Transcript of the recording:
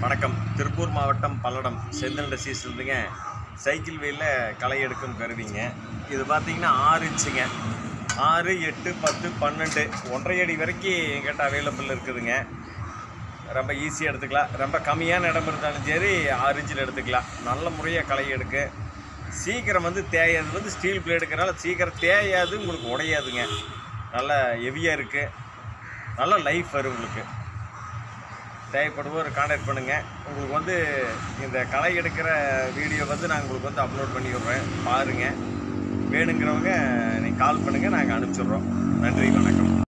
வணக்கம் திருப்பூர் மாவட்டம் பல்லடம் செந்தில் டசீஸ் இருந்துங்க சைக்கிள் வீலில் களை எடுக்கும் கருவிங்க இது பார்த்தீங்கன்னா ஆறு இன்ச்சுங்க ஆறு எட்டு பத்து பன்னெண்டு ஒன்றரை அடி வரைக்கும் எங்கிட்ட அவைலபிள் இருக்குதுங்க ரொம்ப ஈஸியாக எடுத்துக்கலாம் ரொம்ப கம்மியான இடம் இருந்தாலும் சரி ஆறு இன்ச்சில் எடுத்துக்கலாம் நல்ல முறையாக களை எடுக்கு சீக்கிரம் வந்து தேயாது வந்து ஸ்டீல் பிளேடுக்கிறனால சீக்கிரம் தேயாது உங்களுக்கு உடையாதுங்க நல்லா ஹெவியாக இருக்குது நல்ல லைஃப் வரும் உங்களுக்கு தேவைப்படுவோர் காண்டாக்ட் பண்ணுங்கள் உங்களுக்கு வந்து இந்த களை எடுக்கிற வீடியோ வந்து நான் உங்களுக்கு வந்து அப்லோட் பண்ணி விட்றேன் பாருங்கள் வேணுங்கிறவங்க நீங்கள் கால் பண்ணுங்கள் நாங்கள் அனுப்பிச்சிடுறோம் நன்றி வணக்கம்